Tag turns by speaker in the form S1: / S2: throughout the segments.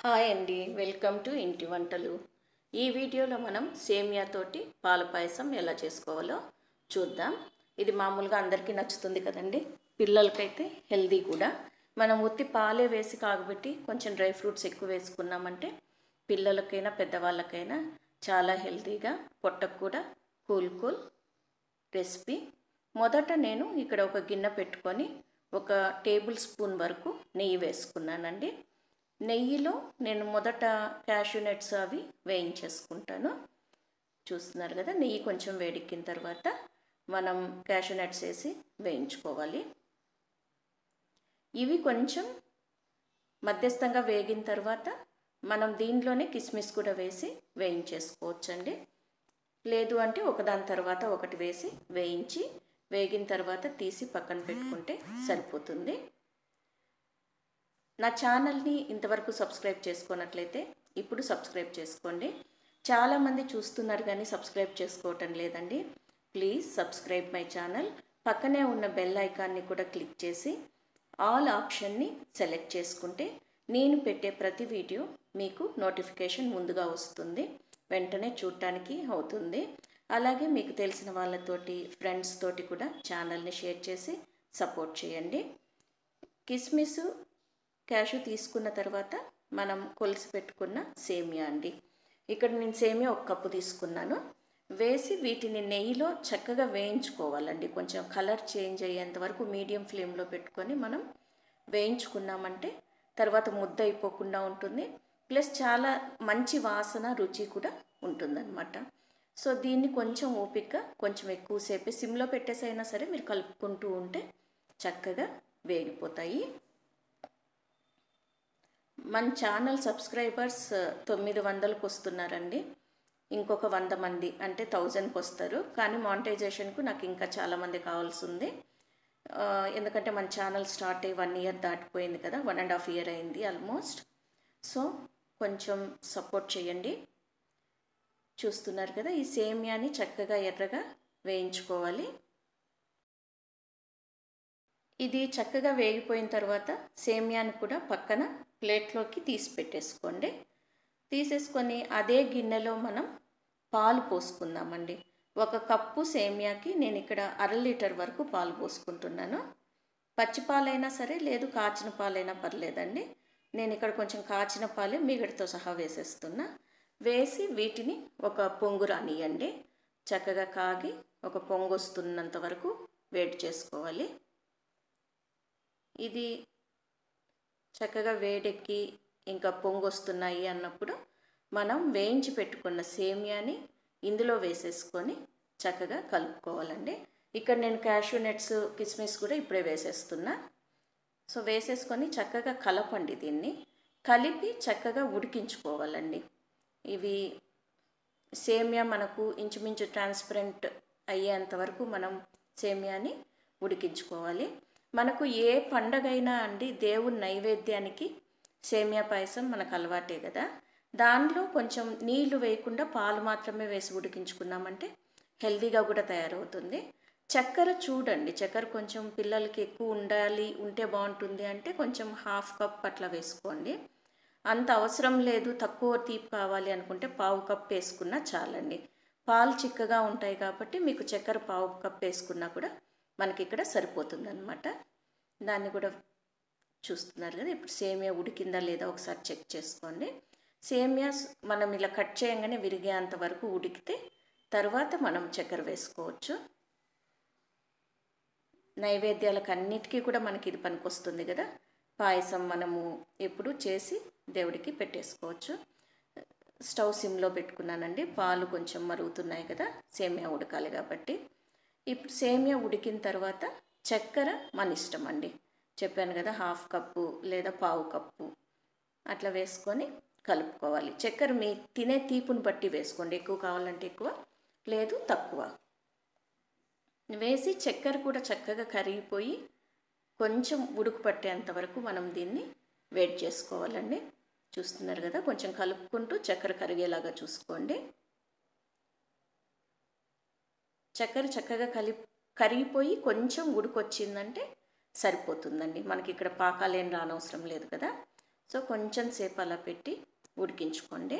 S1: hi అండి welcome to ఇంటి వంటలు ఈ వీడియోలో మనం సేమియా తోటి పాల పాయసం ఎలా చేసుకోవాలో చూద్దాం ఇది మామూలుగా అందరికీ నచ్చుతుంది కదండి పిల్లలకైతే హెల్దీ కూడా మనం ఉత్తి పాలే వేసి కాగబెట్టి కొంచెం డ్రై ఫ్రూట్స్ ఎక్కువ వేసుకున్నామంటే పిల్లలకైనా పెద్దవాళ్ళకైనా చాలా హెల్తీగా పొట్టకు కూడా కూల్ కూల్ రెసిపీ మొదట నేను ఇక్కడ ఒక గిన్నె పెట్టుకొని ఒక టేబుల్ స్పూన్ వరకు నెయ్యి వేసుకున్నానండి నెయ్యిలో నేను మొదట క్యాషూ నట్స్ అవి వేయించేసుకుంటాను చూస్తున్నారు కదా నెయ్యి కొంచెం వేడెక్కిన తర్వాత మనం క్యాషూ నట్స్ వేసి వేయించుకోవాలి ఇవి కొంచెం మధ్యస్థంగా వేగిన తర్వాత మనం దీంట్లోనే కిస్మిస్ కూడా వేసి వేయించేసుకోవచ్చండి లేదు అంటే ఒకదాని తర్వాత ఒకటి వేసి వేయించి వేగిన తర్వాత తీసి పక్కన పెట్టుకుంటే సరిపోతుంది నా ఛానల్ని ఇంతవరకు సబ్స్క్రైబ్ చేసుకున్నట్లయితే ఇప్పుడు సబ్స్క్రైబ్ చేసుకోండి చాలామంది చూస్తున్నారు కానీ సబ్స్క్రైబ్ చేసుకోవటం లేదండి ప్లీజ్ సబ్స్క్రైబ్ మై ఛానల్ పక్కనే ఉన్న బెల్ ఐకాన్ని కూడా క్లిక్ చేసి ఆల్ ఆప్షన్ని సెలెక్ట్ చేసుకుంటే నేను పెట్టే ప్రతి వీడియో మీకు నోటిఫికేషన్ ముందుగా వస్తుంది వెంటనే చూడటానికి అవుతుంది అలాగే మీకు తెలిసిన వాళ్ళతోటి ఫ్రెండ్స్ తోటి కూడా ఛానల్ని షేర్ చేసి సపోర్ట్ చేయండి కిస్మిస్ క్యాషు తీసుకున్న తర్వాత మనం కొలిసి పెట్టుకున్న సేమియా అండి ఇక్కడ నేను సేమియా ఒక కప్పు తీసుకున్నాను వేసి వీటిని నెయ్యిలో చక్కగా వేయించుకోవాలండి కొంచెం కలర్ చేంజ్ అయ్యేంత వరకు మీడియం ఫ్లేమ్లో పెట్టుకొని మనం వేయించుకున్నామంటే తర్వాత ముద్ద అయిపోకుండా ఉంటుంది ప్లస్ చాలా మంచి వాసన రుచి కూడా ఉంటుందన్నమాట సో దీన్ని కొంచెం ఓపిక కొంచెం ఎక్కువసేపు సిమ్లో పెట్టేసైనా సరే మీరు కలుపుకుంటూ ఉంటే చక్కగా వేగిపోతాయి మన ఛానల్ సబ్స్క్రైబర్స్ తొమ్మిది వందలకు వస్తున్నారండి ఇంకొక వంద మంది అంటే థౌజండ్కి వస్తారు కానీ మానిటైజేషన్కు నాకు ఇంకా చాలామంది కావాల్సి ఉంది ఎందుకంటే మన ఛానల్ స్టార్ట్ అయ్యి వన్ ఇయర్ దాటిపోయింది కదా వన్ అండ్ హాఫ్ ఇయర్ అయింది ఆల్మోస్ట్ సో కొంచెం సపోర్ట్ చేయండి చూస్తున్నారు కదా ఈ సేమియాని చక్కగా ఎర్రగా వేయించుకోవాలి ఇది చక్కగా వేగిపోయిన తర్వాత సేమియాని కూడా పక్కన ప్లేట్లోకి తీసి పెట్టేసుకోండి తీసేసుకొని అదే గిన్నెలో మనం పాలు పోసుకుందామండి ఒక కప్పు సేమియాకి నేను ఇక్కడ అర లీటర్ వరకు పాలు పోసుకుంటున్నాను పచ్చి పాలైనా సరే లేదు కాచిన పాలైనా పర్లేదండి నేను ఇక్కడ కొంచెం కాచిన పాలే మిగడితో సహా వేసేస్తున్నా వేసి వీటిని ఒక పొంగు రానియండి చక్కగా కాగి ఒక పొంగు వస్తున్నంత వరకు వేడి చేసుకోవాలి ఇది చక్కగా వేడెక్కి ఇంకా పొంగు వస్తున్నాయి అన్నప్పుడు మనం వేయించి పెట్టుకున్న సేమియాని ఇందులో వేసేసుకొని చక్కగా కలుపుకోవాలండి ఇక్కడ నేను క్యాషూ నట్స్ కిస్మిస్ కూడా ఇప్పుడే వేసేస్తున్నా సో వేసేసుకొని చక్కగా కలపండి దీన్ని కలిపి చక్కగా ఉడికించుకోవాలండి ఇవి సేమియా మనకు ఇంచుమించు ట్రాన్స్పరెంట్ అయ్యేంత వరకు మనం సేమియాని ఉడికించుకోవాలి మనకు ఏ పండగైనా అండి దేవుని నైవేద్యానికి సేమియా పాయసం మనకు అలవాటే కదా దానిలో కొంచెం నీళ్లు వేయకుండా పాలు మాత్రమే వేసి ఉడికించుకున్నామంటే హెల్తీగా కూడా తయారవుతుంది చక్కెర చూడండి చక్కెర కొంచెం పిల్లలకి ఎక్కువ ఉండాలి ఉంటే బాగుంటుంది అంటే కొంచెం హాఫ్ కప్ అట్లా వేసుకోండి అంత అవసరం లేదు తక్కువ తీపి కావాలి అనుకుంటే పావు కప్ వేసుకున్నా చాలండి పాలు చిక్కగా ఉంటాయి కాబట్టి మీకు చక్కెర పావు కప్ వేసుకున్నా కూడా మనకి ఇక్కడ సరిపోతుంది అనమాట దాన్ని కూడా చూస్తున్నారు కదా ఇప్పుడు సేమియా ఉడికిందా లేదా ఒకసారి చెక్ చేసుకోండి సేమియా మనం ఇలా కట్ చేయంగానే విరిగేంత వరకు ఉడికితే తర్వాత మనం చక్కెర వేసుకోవచ్చు నైవేద్యాలకు అన్నిటికీ కూడా మనకి ఇది పనికొస్తుంది కదా పాయసం మనము ఎప్పుడు చేసి దేవుడికి పెట్టేసుకోవచ్చు స్టవ్ సిమ్లో పెట్టుకున్నానండి పాలు కొంచెం మరుగుతున్నాయి కదా సేమియా ఉడకాలి కాబట్టి ఇప్పుడు సేమియా ఉడికిన తర్వాత చక్కెర మన ఇష్టం అండి చెప్పాను కదా హాఫ్ కప్పు లేదా పావు కప్పు అట్లా వేసుకొని కలుపుకోవాలి చక్కెర మీ తినే తీపుని బట్టి వేసుకోండి ఎక్కువ కావాలంటే ఎక్కువ లేదు తక్కువ వేసి చక్కెర కూడా చక్కగా కరిగిపోయి కొంచెం ఉడుకు పట్టేంత వరకు మనం దీన్ని వేడి చేసుకోవాలండి చూస్తున్నారు కదా కొంచెం కలుపుకుంటూ చక్కెర కరిగేలాగా చూసుకోండి చక్కెర చక్కగా కలి కరిగిపోయి కొంచెం ఉడుకొచ్చిందంటే సరిపోతుందండి మనకి ఇక్కడ పాకాలేం రానవసరం లేదు కదా సో కొంచెం సేపు అలా పెట్టి ఉడికించుకోండి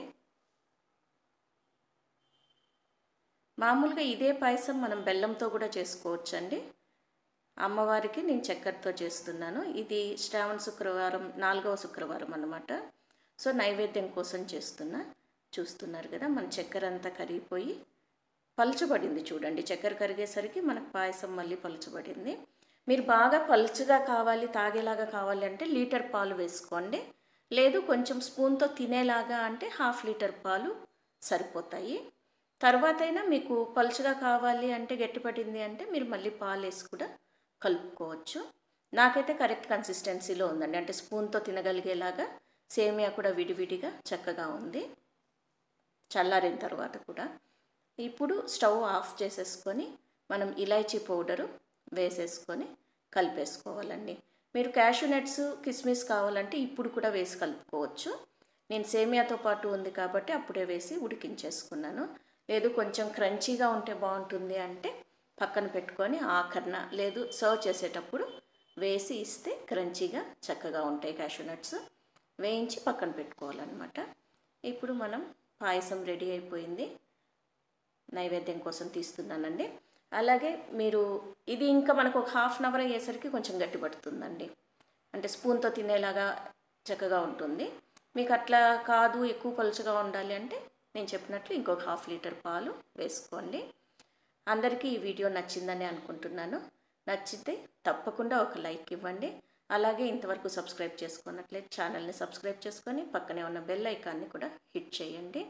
S1: మామూలుగా ఇదే పాయసం మనం బెల్లంతో కూడా చేసుకోవచ్చండి అమ్మవారికి నేను చక్కెరతో చేస్తున్నాను ఇది శ్రావణ శుక్రవారం నాలుగవ శుక్రవారం అన్నమాట సో నైవేద్యం కోసం చేస్తున్నా చూస్తున్నారు కదా మన చక్కెర అంతా కరిగిపోయి పలుచబడింది చూడండి చక్కెర కరిగేసరికి మనకు పాయసం మళ్ళీ పలుచబడింది మీరు బాగా పలుచగా కావాలి తాగేలాగా కావాలి అంటే లీటర్ పాలు వేసుకోండి లేదు కొంచెం స్పూన్తో తినేలాగా అంటే హాఫ్ లీటర్ పాలు సరిపోతాయి తర్వాత అయినా మీకు పలుచగా కావాలి అంటే గట్టిపడింది అంటే మీరు మళ్ళీ పాలు వేసి కూడా కలుపుకోవచ్చు నాకైతే కరెక్ట్ కన్సిస్టెన్సీలో ఉందండి అంటే స్పూన్తో తినగలిగేలాగా సేమియా కూడా విడివిడిగా చక్కగా ఉంది చల్లారిన తర్వాత కూడా ఇప్పుడు స్టవ్ ఆఫ్ చేసేసుకొని మనం ఇలాచీ పౌడరు వేసేసుకొని కలిపేసుకోవాలండి మీరు క్యాషూ నట్స్ కిస్మిస్ కావాలంటే ఇప్పుడు కూడా వేసి కలుపుకోవచ్చు నేను సేమియాతో పాటు ఉంది కాబట్టి అప్పుడే వేసి ఉడికించేసుకున్నాను లేదు కొంచెం క్రంచీగా ఉంటే బాగుంటుంది అంటే పక్కన పెట్టుకొని ఆఖరణ లేదు సర్వ్ చేసేటప్పుడు వేసి ఇస్తే క్రంచీగా చక్కగా ఉంటాయి క్యాషూ నట్స్ వేయించి పక్కన పెట్టుకోవాలన్నమాట ఇప్పుడు మనం పాయసం రెడీ అయిపోయింది నైవేద్యం కోసం తీస్తున్నానండి అలాగే మీరు ఇది ఇంకా మనకు ఒక హాఫ్ అన్ అవర్ అయ్యేసరికి కొంచెం గట్టి పడుతుందండి అంటే స్పూన్తో తినేలాగా చక్కగా ఉంటుంది మీకు అట్లా కాదు ఎక్కువ పలుచగా ఉండాలి అంటే నేను చెప్పినట్లు ఇంకొక హాఫ్ లీటర్ పాలు వేసుకోండి అందరికీ ఈ వీడియో నచ్చిందని అనుకుంటున్నాను నచ్చితే తప్పకుండా ఒక లైక్ ఇవ్వండి అలాగే ఇంతవరకు సబ్స్క్రైబ్ చేసుకున్నట్లయితే ఛానల్ని సబ్స్క్రైబ్ చేసుకొని పక్కనే ఉన్న బెల్ ఐకాన్ని కూడా హిట్ చేయండి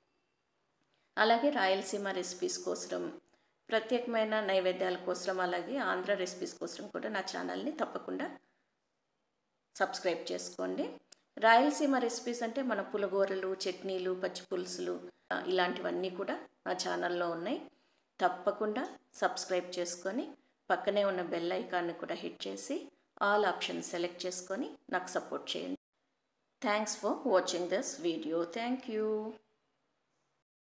S1: అలాగే రాయలసీమ రెసిపీస్ కోసం ప్రత్యేకమైన నైవేద్యాల కోసం అలాగే ఆంధ్ర రెసిపీస్ కోసం కూడా నా ఛానల్ని తప్పకుండా సబ్స్క్రైబ్ చేసుకోండి రాయలసీమ రెసిపీస్ అంటే మన పులగూరలు చట్నీలు పచ్చి పులుసులు ఇలాంటివన్నీ కూడా నా ఛానల్లో ఉన్నాయి తప్పకుండా సబ్స్క్రైబ్ చేసుకొని పక్కనే ఉన్న బెల్ ఐకాన్ని కూడా హిట్ చేసి ఆల్ ఆప్షన్ సెలెక్ట్ చేసుకొని నాకు సపోర్ట్ చేయండి thanks for watching this video thank you